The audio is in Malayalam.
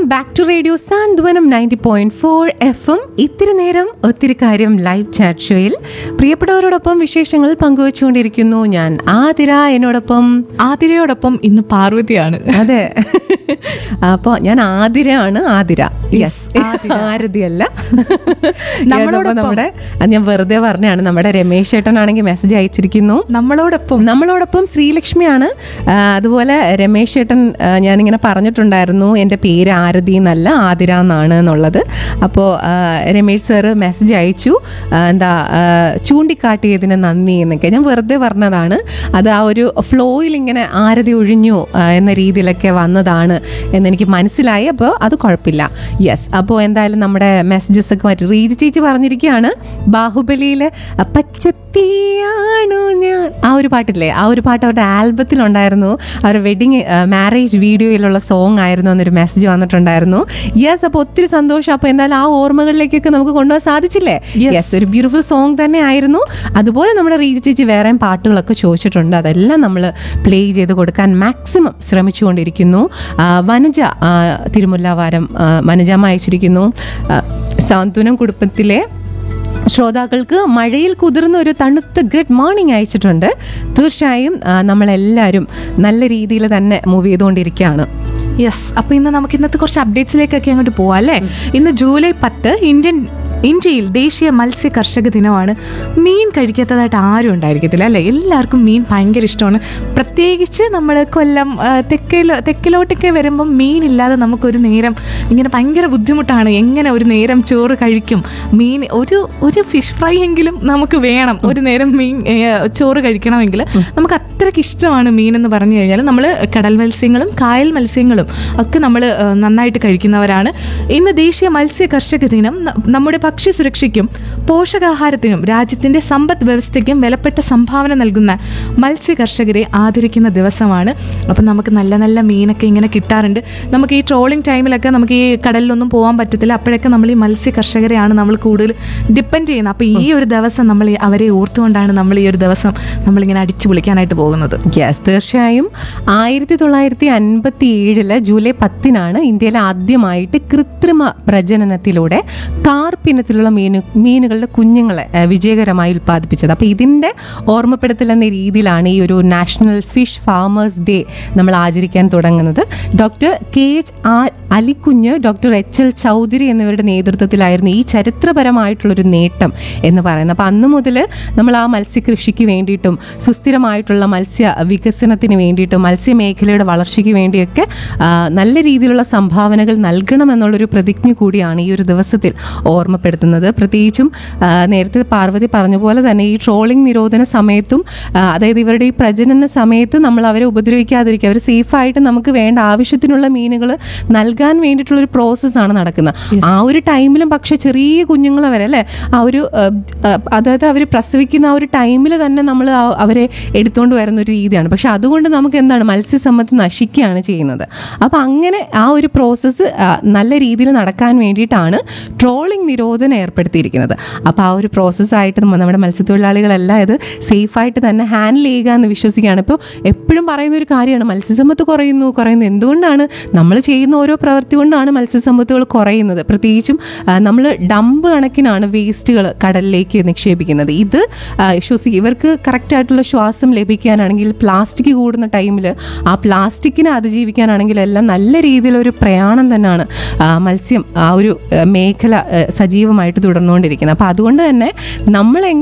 back to radio Santhwanam ninety point four F M ഇത്തിരി നേരം ഒത്തിരി കാര്യം ലൈവ് ചാറ്റ് ഷോയിൽ പ്രിയപ്പെട്ടവരോടൊപ്പം വിശേഷങ്ങൾ പങ്കുവച്ചുകൊണ്ടിരിക്കുന്നു ഞാൻ ആതിര എന്നോടൊപ്പം ആതിരയോടൊപ്പം ഇന്ന് പാർവതിയാണ് അതെ അപ്പോൾ ഞാൻ ആതിരയാണ് ആതിര യെസ് ആരതിയല്ല നമ്മളോട് നമ്മുടെ അത് ഞാൻ വെറുതെ പറഞ്ഞാണ് നമ്മുടെ രമേശ് ചേട്ടനാണെങ്കിൽ മെസ്സേജ് അയച്ചിരിക്കുന്നു നമ്മളോടൊപ്പം നമ്മളോടൊപ്പം ശ്രീലക്ഷ്മിയാണ് ആ, അതുപോലെ രമേശ് ചേട്ടൻ ആ, ഞാനിങ്ങനെ പറഞ്ഞിട്ടുണ്ടായിരുന്നു എൻ്റെ പേര് ആരതി എന്നല്ല ആതിര എന്നാണ് എന്നുള്ളത് അപ്പോൾ രമേശ് സാറ് മെസ്സേജ് അയച്ചു ആ, എന്താ ആ, ചൂണ്ടിക്കാട്ടിയതിന് നന്ദി എന്നൊക്കെ ഞാൻ വെറുതെ പറഞ്ഞതാണ് അത് ആ ഒരു ഫ്ലോയിൽ ഇങ്ങനെ ആരതി ഒഴിഞ്ഞു ആ, എന്ന രീതിയിലൊക്കെ വന്നതാണ് എന്നെനിക്ക് മനസ്സിലായി അപ്പോൾ അത് കുഴപ്പമില്ല യെസ് അപ്പോൾ എന്തായാലും നമ്മുടെ മെസ്സേജസ് ഒക്കെ മാറ്റി റീജ് ചേച്ചി പറഞ്ഞിരിക്കുകയാണ് ബാഹുബലിയിലെ പച്ചത്തിയാണു ഞാൻ ആ ഒരു പാട്ടില്ലേ ആ ഒരു പാട്ട് അവരുടെ ആൽബത്തിലുണ്ടായിരുന്നു അവരുടെ വെഡിങ് മാരേജ് വീഡിയോയിലുള്ള സോങ് ആയിരുന്നു എന്നൊരു മെസ്സേജ് വന്നിട്ടുണ്ടായിരുന്നു യെസ് അപ്പോൾ ഒത്തിരി സന്തോഷം അപ്പോൾ എന്തായാലും ആ ഓർമ്മകളിലേക്കൊക്കെ നമുക്ക് കൊണ്ടുപോകാൻ സാധിച്ചില്ലേ യെസ് ഒരു ബ്യൂട്ടിഫുൾ സോങ് തന്നെ ആയിരുന്നു അതുപോലെ നമ്മുടെ റീജ് ചേച്ചി വേറെ പാട്ടുകളൊക്കെ ചോദിച്ചിട്ടുണ്ട് അതെല്ലാം നമ്മൾ പ്ലേ ചെയ്ത് കൊടുക്കാൻ മാക്സിമം ശ്രമിച്ചുകൊണ്ടിരിക്കുന്നു ആ, വനജ ആ, തിരുമുല്ലാവാരം ആ, വനജാമ്മ അയച്ചിരിക്കുന്നു ആ, സാന്ത്വനം കുടുംബത്തിലെ ശ്രോതാക്കൾക്ക് മഴയിൽ കുതിർന്ന ഒരു തണുത്ത ഗുഡ് മോർണിംഗ് അയച്ചിട്ടുണ്ട് തീർച്ചയായും ആ, നമ്മളെല്ലാവരും നല്ല രീതിയിൽ തന്നെ മൂവ് ചെയ്തുകൊണ്ടിരിക്കുകയാണ് യെസ് അപ്പൊ ഇന്ന് നമുക്ക് ഇന്നത്തെ കുറച്ച് അപ്ഡേറ്റ്സിലേക്കൊക്കെ അങ്ങോട്ട് പോവാം അല്ലേ ഇന്ന് ജൂലൈ പത്ത് ഇന്ത്യൻ ഇന്ത്യയിൽ ദേശീയ മത്സ്യ കർഷക ദിനമാണ് മീൻ കഴിക്കാത്തതായിട്ട് ആരും ഉണ്ടായിരിക്കത്തില്ല അല്ലേ എല്ലാവർക്കും മീൻ ഭയങ്കര ഇഷ്ടമാണ് പ്രത്യേകിച്ച് നമ്മൾ കൊല്ലം ആ, തെക്കിലോ തെക്കിലോട്ടൊക്കെ വരുമ്പം മീൻ ഇല്ലാതെ നമുക്കൊരു നേരം ഇങ്ങനെ ഭയങ്കര ബുദ്ധിമുട്ടാണ് എങ്ങനെ ഒരു നേരം ചോറ് കഴിക്കും മീൻ ഒരു ഒരു ഫിഷ് ഫ്രൈ എങ്കിലും നമുക്ക് വേണം ഒരു നേരം മീൻ ഏ, ചോറ് കഴിക്കണമെങ്കിൽ നമുക്ക് അത്രയ്ക്ക് ഇഷ്ടമാണ് മീൻ എന്ന് പറഞ്ഞു കഴിഞ്ഞാൽ നമ്മൾ കടൽ മത്സ്യങ്ങളും കായൽ മത്സ്യങ്ങളും ഒക്കെ നമ്മൾ നന്നായിട്ട് കഴിക്കുന്നവരാണ് ഇന്ന് ദേശീയ മത്സ്യ കർഷക ദിനം ന- നമ്മുടെ ഭക്ഷ്യ സുരക്ഷയ്ക്കും പോഷകാഹാരത്തിനും രാജ്യത്തിന്റെ സമ്പദ് വ്യവസ്ഥയ്ക്കും വിലപ്പെട്ട സംഭാവന നൽകുന്ന മത്സ്യ കർഷകരെ ആദരിക്കുന്ന ദിവസമാണ് അപ്പം നമുക്ക് നല്ല നല്ല മീനൊക്കെ ഇങ്ങനെ കിട്ടാറുണ്ട് നമുക്ക് ഈ ട്രോളിംഗ് ടൈമിലൊക്കെ നമുക്ക് ഈ കടലിലൊന്നും പോകാൻ പറ്റത്തില്ല അപ്പോഴൊക്കെ നമ്മൾ ഈ മത്സ്യ കർഷകരെയാണ് നമ്മൾ കൂടുതൽ ഡിപ്പെൻഡ് ചെയ്യുന്നത് അപ്പോൾ ഈ ഒരു ദിവസം നമ്മൾ ഈ- അവരെ ഓർത്തുകൊണ്ടാണ് നമ്മൾ ഈ ഒരു ദിവസം നമ്മളിങ്ങനെ അടിച്ചു പൊളിക്കാനായിട്ട് പോകുന്നത് യെസ് തീർച്ചയായും ആയിരത്തി തൊള്ളായിരത്തി അൻപത്തി ഏഴില് ജൂലൈ പത്തിനാണ് ഇന്ത്യയിൽ ആദ്യമായിട്ട് കൃത്രിമ പ്രജനനത്തിലൂടെ കാർപ്പിനത്തിലുള്ള മീനു മീനുകളുടെ കുഞ്ഞുങ്ങളെ ആ, വിജയകരമായി ഉൽപ്പാദിപ്പിച്ചത് അപ്പോൾ ഇതിൻ്റെ ഓർമ്മപ്പെടുത്തൽ എന്ന രീതിയിലാണ് ഈ ഒരു നാഷണൽ ഫിഷ് ഫാമേഴ്സ് ഡേ നമ്മൾ ആചരിക്കാൻ തുടങ്ങുന്നത് doctor K H R Alikunju doctor H L Chaudhary എന്നിവരുടെ നേതൃത്വത്തിലായിരുന്നു ഈ ചരിത്രപരമായിട്ടുള്ളൊരു നേട്ടം എന്ന് പറയുന്നത് അപ്പോൾ അന്ന് മുതൽ നമ്മൾ ആ മത്സ്യകൃഷിക്ക് വേണ്ടിയിട്ടും സുസ്ഥിരമായിട്ടുള്ള മത്സ്യ വികസനത്തിന് വേണ്ടിയിട്ടും മത്സ്യമേഖലയുടെ വളർച്ചയ്ക്ക് വേണ്ടിയൊക്കെ ആ, നല്ല രീതിയിലുള്ള സംഭാവനകൾ നൽകണം എന്നുള്ളൊരു പ്രതിജ്ഞ കൂടിയാണ് ഈ ഒരു ദിവസത്തിൽ ഓർമ്മപ്പെടുത്തുന്നത് പ്രത്യേകിച്ചും ആ, നേരത്തെ പാർവതി പറഞ്ഞ പോലെ തന്നെ ഈ ട്രോളിംഗ് നിരോധന സമയത്തും ആ, അതായത് ഇവരുടെ ഈ പ്രജനന സമയത്ത് നമ്മൾ അവരെ ഉപദ്രവിക്കാതിരിക്കുക അവർ സേഫായിട്ട് നമുക്ക് വേണ്ട ആവശ്യത്തിനുള്ള മീനുകൾ നൽകാൻ വേണ്ടിയിട്ടുള്ളൊരു പ്രോസസ്സാണ് നടക്കുന്നത് ആ ഒരു ടൈമിലും പക്ഷെ ചെറിയ കുഞ്ഞുങ്ങൾ വരെ അല്ലേ ആ ഒരു ആ, ആ, അതായത് അവർ പ്രസവിക്കുന്ന ആ ഒരു ടൈമിൽ തന്നെ നമ്മൾ ആ- അവരെ എടുത്തുകൊണ്ട് വരുന്ന ഒരു രീതിയാണ് പക്ഷെ അതുകൊണ്ട് നമുക്ക് എന്താണ് മത്സ്യസമ്പത്ത് നശിക്കുകയാണ് ചെയ്യുന്നത് അപ്പോൾ അങ്ങനെ ആ ഒരു പ്രോസസ്സ് നല്ല രീതിയിൽ നടക്കാൻ വേണ്ടിയിട്ടാണ് ട്രോളിംഗ് നിരോധനം ഏർപ്പെടുത്തിയിരിക്കുന്നത് അപ്പോൾ ആ ഒരു പ്രോസസ്സായിട്ട് നമ്മ- നമ്മുടെ മത്സ്യത്തൊഴിലാളികളെല്ലാം ഇത് സേഫായിട്ട് തന്നെ ഹാൻഡിൽ ചെയ്യുക എന്ന് വിശ്വസിക്കുകയാണ് ഇപ്പോൾ എപ്പോഴും പറയുന്ന ഒരു കാര്യമാണ് മത്സ്യസമ്പത്ത് കുറയുന്നു കുറയുന്നു എന്തുകൊണ്ടാണ് നമ്മൾ ചെയ്യുന്ന ഓരോ പ്രവൃത്തി കൊണ്ടാണ് മത്സ്യസമ്പത്തുകൾ കുറയുന്നത് പ്രത്യേകിച്ചും നമ്മൾ ഡംപ് കണക്കിനാണ് വേസ്റ്റുകൾ കടലിലേക്ക് നിക്ഷേപിക്കുന്നത് ഇത് ആ, ശ്വസി ഇവർക്ക് കറക്റ്റായിട്ടുള്ള ശ്വാസം ലഭിക്കാനാണെങ്കിൽ പ്ലാസ്റ്റിക് കൂടുന്ന ടൈമിൽ ആ പ്ലാസ്റ്റിക്കിനെ അതിജീവിക്കാനാണെങ്കിൽ എല്ലാം നല്ല രീതിയിലൊരു പ്രയാണം തന്നെയാണ് ആ, മത്സ്യം ആ ഒരു ആ, മേഖല ആ, സജീവമായിട്ട് തുടർന്നുകൊണ്ടിരിക്കുന്നത് അപ്പോൾ അതുകൊണ്ട് തന്നെ നമ്മൾ